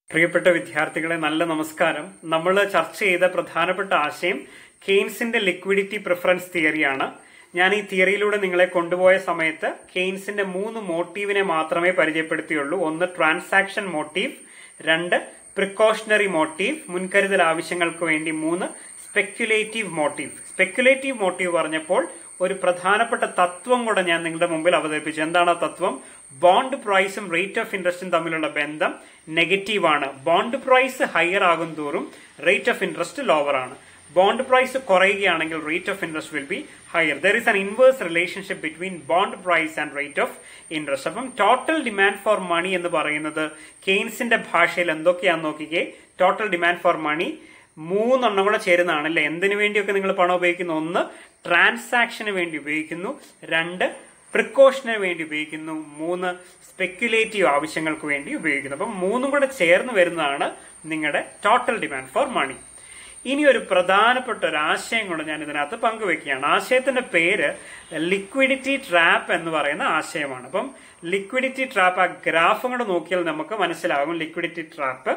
പ്രിയപ്പെട്ട വിദ്യാർത്ഥികളെ നല്ല നമസ്കാരം നമ്മൾ ചർച്ച ചെയ്ത പ്രധാനപ്പെട്ട ആശയം കെയ്ൻസിന്റെ ലിക്വിഡിറ്റി പ്രിഫറൻസ് തിയറിയാണ് ഞാൻ ഈ തിയറിയിലൂടെ നിങ്ങളെ കൊണ്ടുപോയ സമയത്ത് കെയ്ൻസിന്റെ മൂന്ന് മോട്ടീവിനെ മാത്രമേ പരിചയപ്പെടുത്തിയുള്ളൂ ഒന്ന് ട്രാൻസാക്ഷൻ മോട്ടീവ് രണ്ട് പ്രിക്കോഷണറി മോട്ടീവ് മുൻകരുതൽ ആവശ്യങ്ങൾക്ക് വേണ്ടി മൂന്ന് സ്പെക്യുലേറ്റീവ് മോട്ടീവ് സ്പെക്യുലേറ്റീവ് മോട്ടീവ് പറഞ്ഞപ്പോൾ ഒരു പ്രധാനപ്പെട്ട തത്വം കൂടെ ഞാൻ നിങ്ങളുടെ മുമ്പിൽ അവതരിപ്പിച്ചു എന്താണ് ആ തത്വം ബോണ്ട് പ്രൈസും റേറ്റ് ഓഫ് ഇൻട്രസ്റ്റും തമ്മിലുള്ള ബന്ധം നെഗറ്റീവ് ആണ് ബോണ്ട് പ്രൈസ് ഹയർ ആകും തോറും റേറ്റ് ഓഫ് ഇൻട്രസ്റ്റ് ലോവർ ആണ് ബോണ്ട് പ്രൈസ് കുറയുകയാണെങ്കിൽ rate of interest will be higher there is an inverse relationship between bond price and rate of interest അപ്പം total demand for money എന്ന് പറയുന്നത് കെയ്ൻസിന്റെ ഭാഷയിൽ എന്തൊക്കെയാന്ന് നോക്കിക്കേ ടോട്ടൽ ഡിമാൻഡ് ഫോർ മണി മൂന്നെണ്ണം കൂടെ ചേരുന്നതാണ് അല്ലെ എന്തിനു വേണ്ടിയൊക്കെ നിങ്ങൾ പണം ഉപയോഗിക്കുന്നു ഒന്ന് ട്രാൻസാക്ഷന് വേണ്ടി ഉപയോഗിക്കുന്നു രണ്ട് പ്രിക്കോഷന് വേണ്ടി ഉപയോഗിക്കുന്നു മൂന്ന് സ്പെക്യുലേറ്റീവ് ആവശ്യങ്ങൾക്ക് വേണ്ടി ഉപയോഗിക്കുന്നു അപ്പം മൂന്നും കൂടെ ചേർന്ന് വരുന്നതാണ് നിങ്ങളുടെ ടോട്ടൽ ഡിമാൻഡ് ഫോർ മണി ഇനി ഒരു പ്രധാനപ്പെട്ട ഒരു ആശയം കൂടെ ഞാൻ ഇതിനകത്ത് പങ്കുവെക്കുകയാണ് ആശയത്തിന്റെ പേര് ലിക്വിഡിറ്റി ട്രാപ്പ് എന്ന് പറയുന്ന ആശയമാണ് അപ്പം ലിക്വിഡിറ്റി ട്രാപ്പ് ആ ഗ്രാഫും കൂടെ നോക്കിയാൽ നമുക്ക് മനസ്സിലാകും ലിക്വിഡിറ്റി ട്രാപ്പ്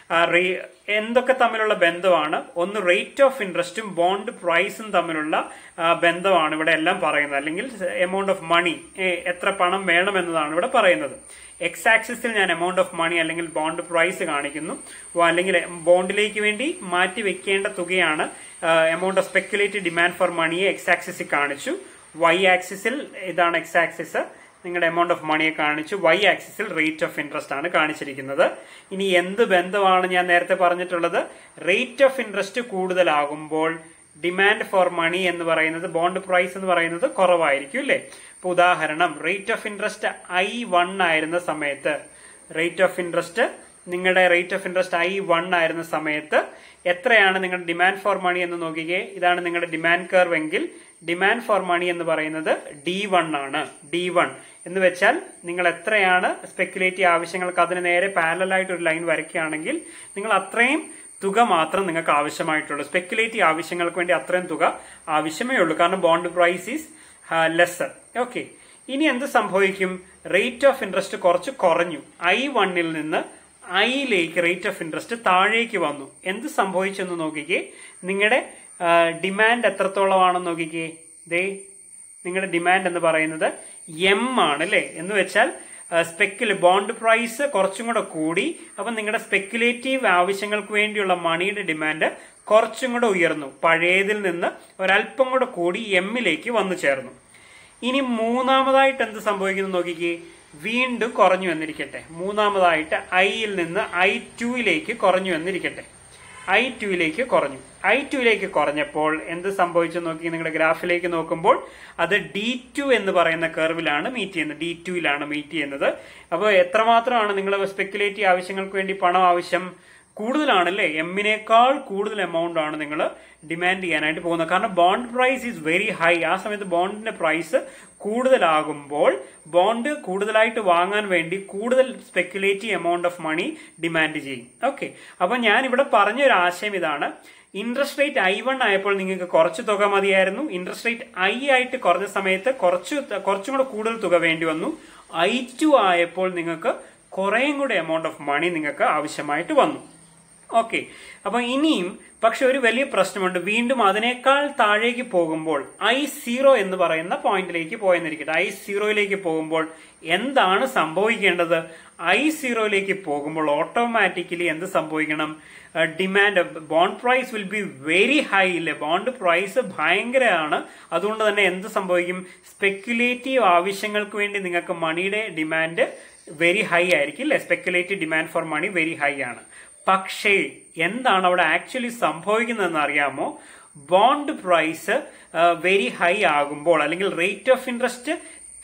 എന്തൊക്കെ തമ്മിലുള്ള ബന്ധമാണ് ഒന്ന് റേറ്റ് ഓഫ് ഇൻട്രസ്റ്റും ബോണ്ട് പ്രൈസും തമ്മിലുള്ള ബന്ധമാണ് ഇവിടെ എല്ലാം പറയുന്നത് അല്ലെങ്കിൽ എമൗണ്ട് ഓഫ് മണി എത്ര പണം വേണം എന്നതാണ് ഇവിടെ പറയുന്നത് എക്സ് ആക്സിസിൽ ഞാൻ എമൗണ്ട് ഓഫ് മണി അല്ലെങ്കിൽ ബോണ്ട് പ്രൈസ് കാണിക്കുന്നു അല്ലെങ്കിൽ ബോണ്ടിലേക്ക് വേണ്ടി മാറ്റി വെക്കേണ്ട തുകയാണ് amount of speculative demand for മണിയെ എക്സ് ആക്സിസിൽ കാണിച്ചു വൈ ആക്സിസിൽ ഇതാണ് എക്സ് ആക്സിസ് നിങ്ങളുടെ എമൗണ്ട് ഓഫ് മണിയെ കാണിച്ചു വൈ ആക്സിസിൽ റേറ്റ് ഓഫ് ഇൻട്രസ്റ്റ് ആണ് കാണിച്ചിരിക്കുന്നത് ഇനി എന്ത് ബന്ധമാണ് ഞാൻ നേരത്തെ പറഞ്ഞിട്ടുള്ളത് റേറ്റ് ഓഫ് ഇൻട്രസ്റ്റ് കൂടുതലാകുമ്പോൾ ഡിമാൻഡ് ഫോർ മണി എന്ന് പറയുന്നത് ബോണ്ട് പ്രൈസ് എന്ന് പറയുന്നത് കുറവായിരിക്കും അല്ലേ ഇപ്പൊ ഉദാഹരണം rate of interest I one ആയിരുന്ന സമയത്ത് റേറ്റ് ഓഫ് ഇൻട്രസ്റ്റ് നിങ്ങളുടെ rate of interest I one ആയിരുന്ന സമയത്ത് എത്രയാണ് നിങ്ങളുടെ ഡിമാൻഡ് ഫോർ മണി എന്ന് നോക്കിക്കേ ഇതാണ് നിങ്ങളുടെ ഡിമാൻഡ് കർവ് എങ്കിൽ ഡിമാൻഡ് ഫോർ മണി എന്ന് പറയുന്നത് ഡി വൺ ആണ് ഡി വൺ എന്ന് വെച്ചാൽ നിങ്ങൾ എത്രയാണ് സ്പെക്കുലേറ്റീവ് ആവശ്യങ്ങൾക്ക് അതിന് നേരെ പാരലായിട്ട് ഒരു ലൈൻ വരയ്ക്കുകയാണെങ്കിൽ നിങ്ങൾ അത്രയും തുക മാത്രം നിങ്ങൾക്ക് ആവശ്യമായിട്ടുള്ളൂ സ്പെക്കുലേറ്റീവ് ആവശ്യങ്ങൾക്ക് വേണ്ടി അത്രയും തുക ആവശ്യമേ ഉള്ളൂ കാരണം bond price is lesser okay ഇനി എന്ത് സംഭവിക്കും റേറ്റ് ഓഫ് ഇൻട്രസ്റ്റ് കുറച്ച് കുറഞ്ഞു ഐ വണ്ണിൽ നിന്ന് ഐയിലേക്ക് റേറ്റ് ഓഫ് ഇൻട്രസ്റ്റ് താഴേക്ക് വന്നു എന്ത് സംഭവിച്ചെന്ന് നോക്കിക്കേ നിങ്ങളുടെ ഡിമാൻഡ് എത്രത്തോളമാണെന്ന് നോക്കിക്കേ ദേ നിങ്ങളുടെ ഡിമാൻഡ് എന്ന് പറയുന്നത് എം ആണ് അല്ലേ എന്ന് വെച്ചാൽ സ്പെക്കുല ബോണ്ട് പ്രൈസ് കുറച്ചും കൂടെ കൂടി അപ്പം നിങ്ങളുടെ സ്പെക്കുലേറ്റീവ് ആവശ്യങ്ങൾക്ക് വേണ്ടിയുള്ള മണിയുടെ ഡിമാൻഡ് കുറച്ചും കൂടെ ഉയർന്നു പഴയതിൽ നിന്ന് ഒരല്പം കൂടെ കൂടി എമ്മിലേക്ക് വന്നു ചേർന്നു ഇനി മൂന്നാമതായിട്ട് എന്ത് സംഭവിക്കുന്നു നോക്കിക്കേ വീണ്ടും കുറഞ്ഞു വന്നിരിക്കട്ടെ മൂന്നാമതായിട്ട് ഐയിൽ നിന്ന് ഐ ടുയിലേക്ക് കുറഞ്ഞു വന്നിരിക്കട്ടെ ഐ ടുയിലേക്ക് കുറഞ്ഞു ഐ ടുയിലേക്ക് കുറഞ്ഞപ്പോൾ എന്ത് സംഭവിച്ചു നോക്കി നിങ്ങളുടെ ഗ്രാഫിലേക്ക് നോക്കുമ്പോൾ അത് ഡി ടു എന്ന് പറയുന്ന കർവിലാണ് മീറ്റ് ചെയ്യുന്നത് ഡി ടുയിലാണ് മീറ്റ് ചെയ്യുന്നത് അപ്പോൾ എത്രമാത്രമാണ് നിങ്ങൾ സ്പെക്കുലേറ്റീവ് ആവശ്യങ്ങൾക്ക് വേണ്ടി പണം ആവശ്യം കൂടുതലാണല്ലേ എമ്മിനേക്കാൾ കൂടുതൽ എമൗണ്ട് ആണ് നിങ്ങൾ ഡിമാൻഡ് ചെയ്യാനായിട്ട് പോകുന്നത് കാരണം bond price is very high ആ സമയത്ത് ബോണ്ടിന്റെ പ്രൈസ് കൂടുതലാകുമ്പോൾ ബോണ്ട് കൂടുതലായിട്ട് വാങ്ങാൻ വേണ്ടി കൂടുതൽ speculative amount of money demand ചെയ്യും ഓക്കെ അപ്പൊ ഞാൻ ഇവിടെ പറഞ്ഞ ഒരു ആശയം ഇതാണ് ഇൻട്രസ്റ്റ് റേറ്റ് ഐ വൺ ആയപ്പോൾ നിങ്ങൾക്ക് കുറച്ച് തുക മതിയായിരുന്നു ഇൻട്രസ്റ്റ് റേറ്റ് ഐ ആയിട്ട് കുറഞ്ഞ സമയത്ത് കുറച്ച് കുറച്ചും കൂടെ കൂടുതൽ തുക വേണ്ടി വന്നു ഐ ടു ആയപ്പോൾ നിങ്ങൾക്ക് കുറേയും കൂടെ എമൗണ്ട് ഓഫ് മണി നിങ്ങൾക്ക് ആവശ്യമായിട്ട് വന്നു ഓക്കെ അപ്പൊ ഇനിയും പക്ഷെ ഒരു വലിയ പ്രശ്നമുണ്ട് വീണ്ടും അതിനേക്കാൾ താഴേക്ക് പോകുമ്പോൾ ഐ സീറോ എന്ന് പറയുന്ന പോയിന്റിലേക്ക് പോയെന്നിരിക്കട്ടെ ഐ സീറോയിലേക്ക് പോകുമ്പോൾ എന്താണ് സംഭവിക്കേണ്ടത് ഐ സീറോയിലേക്ക് പോകുമ്പോൾ ഓട്ടോമാറ്റിക്കലി എന്ത് സംഭവിക്കണം demand bond price will be very high ഇല്ലേ ബോണ്ട് പ്രൈസ് ഭയങ്കരമാണ് അതുകൊണ്ട് തന്നെ എന്ത് സംഭവിക്കും സ്പെക്കുലേറ്റീവ് ആവശ്യങ്ങൾക്ക് വേണ്ടി നിങ്ങൾക്ക് മണിയുടെ ഡിമാൻഡ് വെരി ഹൈ ആയിരിക്കും അല്ലെ speculative demand for money very high ആണ് പക്ഷേ എന്താണ് അവിടെ ആക്ച്വലി സംഭവിക്കുന്നതെന്ന് അറിയാമോ ബോണ്ട് പ്രൈസ് വെരി ഹൈ ആകുമ്പോൾ അല്ലെങ്കിൽ റേറ്റ് ഓഫ് ഇൻട്രസ്റ്റ്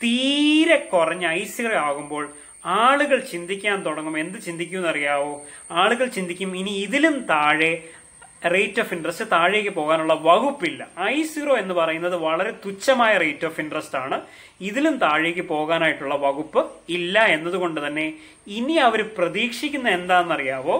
തീരെ കുറഞ്ഞ ഐസിറ ആകുമ്പോൾ ആളുകൾ ചിന്തിക്കാൻ തുടങ്ങും എന്ത് ചിന്തിക്കും എന്നറിയാവോ ആളുകൾ ചിന്തിക്കും ഇനി ഇതിലും താഴെ റേറ്റ് ഓഫ് ഇൻട്രസ്റ്റ് താഴേക്ക് പോകാനുള്ള വകുപ്പില്ല ഐ സീറോ എന്ന് പറയുന്നത് വളരെ തുച്ഛമായ റേറ്റ് ഓഫ് ഇൻട്രസ്റ്റ് ആണ് ഇതിലും താഴേക്ക് പോകാനായിട്ടുള്ള വകുപ്പ് ഇല്ല എന്നതുകൊണ്ട് തന്നെ ഇനി അവർ പ്രതീക്ഷിക്കുന്ന എന്താണെന്നറിയാവോ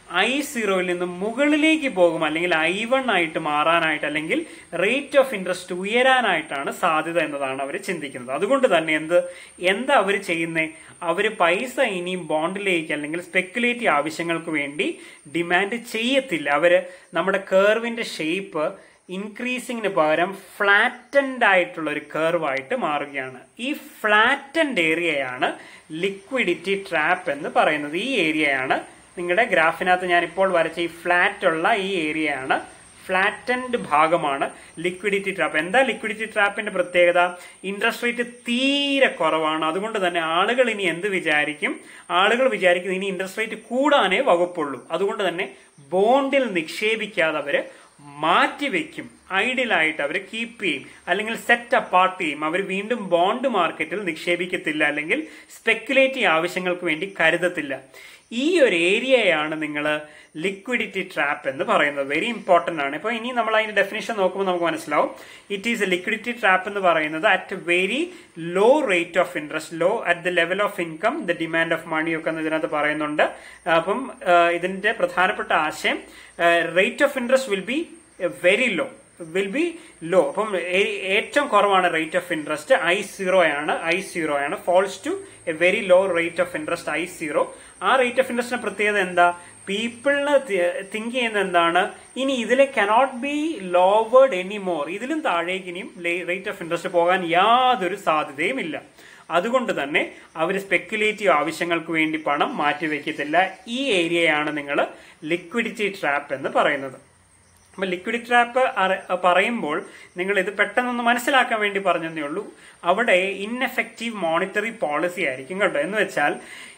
ഐ സീറോയിൽ നിന്ന് മുകളിലേക്ക് പോകും അല്ലെങ്കിൽ ഐ വൺ ആയിട്ട് മാറാനായിട്ട് അല്ലെങ്കിൽ റേറ്റ് ഓഫ് ഇൻട്രസ്റ്റ് ഉയരാനായിട്ടാണ് സാധ്യത എന്നതാണ് അവർ ചിന്തിക്കുന്നത് അതുകൊണ്ട് തന്നെ എന്ത് എന്താ അവർ ചെയ്യുന്നത് അവർ പൈസ ഇനിയും ബോണ്ടിലേക്ക് അല്ലെങ്കിൽ സ്പെക്കുലേറ്റീവ് ആവശ്യങ്ങൾക്ക് വേണ്ടി ഡിമാൻഡ് ചെയ്യത്തില്ല അവര് നമ്മുടെ കേർവിന്റെ ഷേപ്പ് ഇൻക്രീസിങ്ങിന് പകരം ഫ്ലാറ്റൻഡ് ആയിട്ടുള്ള ഒരു കർവായിട്ട് മാറുകയാണ് ഈ ഫ്ലാറ്റൻഡ് ഏരിയയാണ് ലിക്വിഡിറ്റി ട്രാപ്പ് എന്ന് പറയുന്നത് ഈ ഏരിയയാണ് നിങ്ങളുടെ ഗ്രാഫിനകത്ത് ഞാൻ ഇപ്പോൾ വരച്ച ഈ ഫ്ലാറ്റ് ഉള്ള ഈ ഏരിയയാണ് ഫ്ലാറ്റൻഡ് ഭാഗമാണ് ലിക്വിഡിറ്റി ട്രാപ്പ് എന്താ ലിക്വിഡിറ്റി ട്രാപ്പിന്റെ പ്രത്യേകത ഇൻട്രസ്റ്റ് റേറ്റ് തീരെ കുറവാണ് അതുകൊണ്ട് തന്നെ ആളുകൾ ഇനി എന്ത് വിചാരിക്കും ആളുകൾ വിചാരിക്കും ഇനി ഇൻട്രസ്റ്റ് റേറ്റ് കൂടാനേ വകുപ്പുള്ളൂ അതുകൊണ്ട് തന്നെ ബോണ്ടിൽ നിക്ഷേപിക്കാതെ അവര് മാറ്റിവെക്കും ഐഡിയലായിട്ട് അവർ കീപ്പ് ചെയ്യും അല്ലെങ്കിൽ സെറ്റ് അപ്പാർട്ട് ചെയ്യും അവർ വീണ്ടും ബോണ്ട് മാർക്കറ്റിൽ നിക്ഷേപിക്കത്തില്ല അല്ലെങ്കിൽ സ്പെക്കുലേറ്റീവ് ആവശ്യങ്ങൾക്ക് വേണ്ടി കരുതത്തില്ല ഈ ഒരു ഏരിയയാണ് നിങ്ങൾ ലിക്വിഡിറ്റി ട്രാപ്പ് എന്ന് പറയുന്നത് വെരി ഇമ്പോർട്ടന്റ് ആണ് ഇപ്പോൾ ഇനി നമ്മൾ അതിന്റെ ഡെഫിനേഷൻ നോക്കുമ്പോൾ നമുക്ക് മനസ്സിലാവും it is a liquidity trap എന്ന് പറയുന്നത് at very low rate of interest low at the level of income the demand of money ഒക്കെ ഇതിനകത്ത് പറയുന്നുണ്ട് അപ്പം ഇതിന്റെ പ്രധാനപ്പെട്ട ആശയം rate of interest will be very low will be low അപ്പം ഏറ്റവും കുറവാണ് rate of interest I zero ആണ് ഐ സീറോ ആണ് falls to a very low rate of interest I zero ആ റേറ്റ് ഓഫ് ഇൻട്രസ്റ്റിന്റെ പ്രത്യേകത എന്താ പീപ്പിളിന് തിങ്ക് ചെയ്യുന്ന എന്താണ് ഇനി ഇതിലെ cannot be lowered any more ഇതിലും താഴേക്ക് ഇനിയും റേറ്റ് ഓഫ് ഇൻട്രസ്റ്റ് പോകാൻ യാതൊരു സാധ്യതയും ഇല്ല അതുകൊണ്ട് തന്നെ അവർ സ്പെക്കുലേറ്റീവ് ആവശ്യങ്ങൾക്ക് വേണ്ടി പണം മാറ്റിവെക്കത്തില്ല ഈ ഏരിയയാണ് നിങ്ങൾ ലിക്വിഡിറ്റി ട്രാപ്പ് എന്ന് പറയുന്നത് അപ്പൊ ലിക്വിഡിറ്റി ട്രാപ്പ് പറയുമ്പോൾ നിങ്ങൾ ഇത് പെട്ടെന്നൊന്ന് മനസ്സിലാക്കാൻ വേണ്ടി പറഞ്ഞതേ ഉള്ളൂ അവിടെ ഇൻഎഫക്റ്റീവ് മോണിറ്ററി പോളിസി ആയിരിക്കും കേട്ടോ എന്ന് വെച്ചാൽ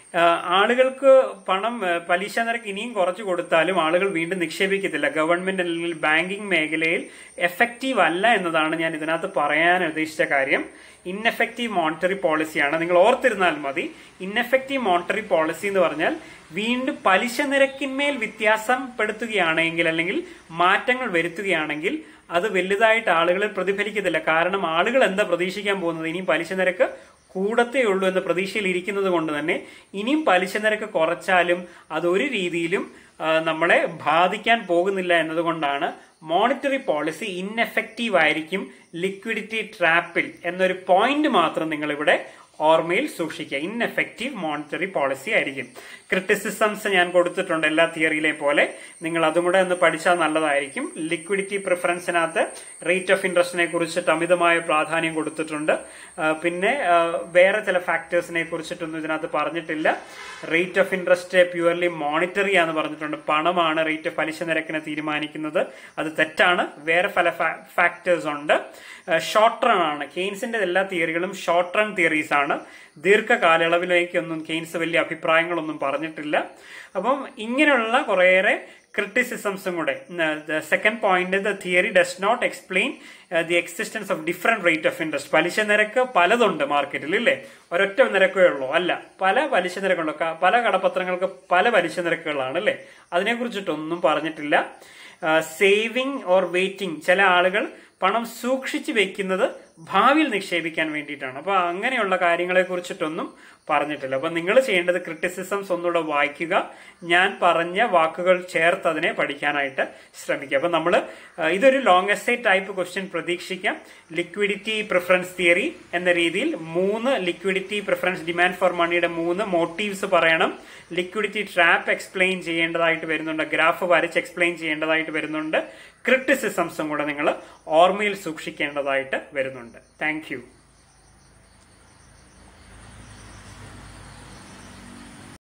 ആളുകൾക്ക് പണം പലിശ നിരക്ക് ഇനിയും കുറച്ച് കൊടുത്താലും ആളുകൾ വീണ്ടും നിക്ഷേപിക്കത്തില്ല ഗവൺമെന്റ് അല്ലെങ്കിൽ ബാങ്കിങ് മേഖലയിൽ എഫക്റ്റീവ് അല്ല എന്നതാണ് ഞാൻ ഇതിനകത്ത് പറയാൻ ഉദ്ദേശിച്ച കാര്യം ഇൻഎഫക്റ്റീവ് മോണിറ്ററി പോളിസിയാണ് നിങ്ങൾ ഓർത്തിരുന്നാൽ മതി ഇൻഎഫക്റ്റീവ് മോണിറ്ററി പോളിസി എന്ന് പറഞ്ഞാൽ വീണ്ടും പലിശ നിരക്കിന്മേൽ വ്യത്യാസപ്പെടുത്തുകയാണെങ്കിൽ അല്ലെങ്കിൽ മാറ്റങ്ങൾ വരുത്തുകയാണെങ്കിൽ അത് വലുതായിട്ട് ആളുകളിൽ പ്രതിഫലിക്കത്തില്ല കാരണം ആളുകൾ എന്താ പ്രതീക്ഷിക്കാൻ പോകുന്നത് ഇനിയും പലിശ നിരക്ക് കൂടത്തേ ഉള്ളൂ എന്ന പ്രതീക്ഷയിൽ ഇരിക്കുന്നത് കൊണ്ട് തന്നെ ഇനിയും പലിശ നിരക്ക് കുറച്ചാലും അതൊരു രീതിയിലും നമ്മളെ ബാധിക്കാൻ പോകുന്നില്ല എന്നതുകൊണ്ടാണ് മോണിറ്ററി പോളിസി ഇൻഎഫക്റ്റീവ് ആയിരിക്കും ലിക്വിഡിറ്റി ട്രാപ്പിൽ എന്നൊരു പോയിന്റ് മാത്രം നിങ്ങൾ ഇവിടെ ഓർമ്മയിൽ സൂക്ഷിക്കുക ഇൻഎഫക്റ്റീവ് മോണിറ്ററി പോളിസി ആയിരിക്കും ക്രിറ്റിസിസംസ് ഞാൻ കൊടുത്തിട്ടുണ്ട് എല്ലാ തിയറിയിലെ പോലെ നിങ്ങൾ അതും കൂടെ ഒന്ന് പഠിച്ചാൽ നല്ലതായിരിക്കും ലിക്വിഡിറ്റി പ്രിഫറൻസിനകത്ത് റേറ്റ് ഓഫ് ഇൻട്രസ്റ്റിനെ കുറിച്ചിട്ട് അമിതമായ പ്രാധാന്യം കൊടുത്തിട്ടുണ്ട് പിന്നെ വേറെ ചില ഫാക്ടേഴ്സിനെ കുറിച്ചിട്ടൊന്നും ഇതിനകത്ത് പറഞ്ഞിട്ടില്ല rate of interest purely monetary ആണെന്ന് പറഞ്ഞിട്ടുണ്ട് പണമാണ് റേറ്റ് ഓഫ് പലിശ നിരക്കിനെ തീരുമാനിക്കുന്നത് അത് തെറ്റാണ് വേറെ പല ഫാക്ടേഴ്സ് ഉണ്ട് ഷോർട്ട് റൺ ആണ് കെയ്ൻസിന്റെ എല്ലാ തിയറികളും ഷോർട്ട് റൺ തിയറീസ് ആണ് ദീർഘകാലയളവിലേക്കൊന്നും കെയ്ൻസ് വലിയ അഭിപ്രായങ്ങളൊന്നും പറഞ്ഞിട്ടില്ല അപ്പം ഇങ്ങനെയുള്ള കുറേയേറെ ക്രിറ്റിസിസംസും കൂടെ second point the theory does not explain the existence of different rate of interest പലിശ നിരക്ക് പലതുണ്ട് മാർക്കറ്റിൽ ഇല്ലേ ഒരൊറ്റ നിരക്കേ ഉള്ളൂ അല്ല പല പലിശ നിരക്കുണ്ട് പല കടപത്രങ്ങൾക്ക് പല പലിശ നിരക്കുകളാണ് അല്ലേ അതിനെക്കുറിച്ചിട്ടൊന്നും പറഞ്ഞിട്ടില്ല സേവിങ് ഓർ വെയിറ്റിംഗ് ചില ആളുകൾ പണം സൂക്ഷിച്ചു വെക്കുന്നത് ഭാവിയിൽ നിക്ഷേപിക്കാൻ വേണ്ടിയിട്ടാണ് അപ്പൊ അങ്ങനെയുള്ള കാര്യങ്ങളെ കുറിച്ചിട്ടൊന്നും പറഞ്ഞിട്ടില്ല അപ്പൊ നിങ്ങൾ ചെയ്യേണ്ടത് ക്രിറ്റിസിസംസ് ഒന്നുകൂടെ വായിക്കുക ഞാൻ പറഞ്ഞ വാക്കുകൾ ചേർത്ത് അതിനെ പഠിക്കാനായിട്ട് ശ്രമിക്കുക അപ്പൊ നമ്മൾ ഇതൊരു ലോങ് എസ്സേ ടൈപ്പ് ക്വസ്റ്റ്യൻ പ്രതീക്ഷിക്കാം ലിക്വിഡിറ്റി പ്രിഫറൻസ് തിയറി എന്ന രീതിയിൽ മൂന്ന് ലിക്വിഡിറ്റി പ്രിഫറൻസ് ഡിമാൻഡ് ഫോർ മണിയുടെ മൂന്ന് മോട്ടീവ്സ് പറയണം ലിക്വിഡിറ്റി ട്രാപ്പ് എക്സ്പ്ലെയിൻ ചെയ്യേണ്ടതായിട്ട് വരുന്നുണ്ട് ഗ്രാഫ് വരച്ച് എക്സ്പ്ലെയിൻ ചെയ്യേണ്ടതായിട്ട് വരുന്നുണ്ട് ക്രിറ്റിസിസംസും കൂടെ നിങ്ങൾ ഓർമ്മയിൽ സൂക്ഷിക്കേണ്ടതായിട്ട് വരുന്നുണ്ട് താങ്ക്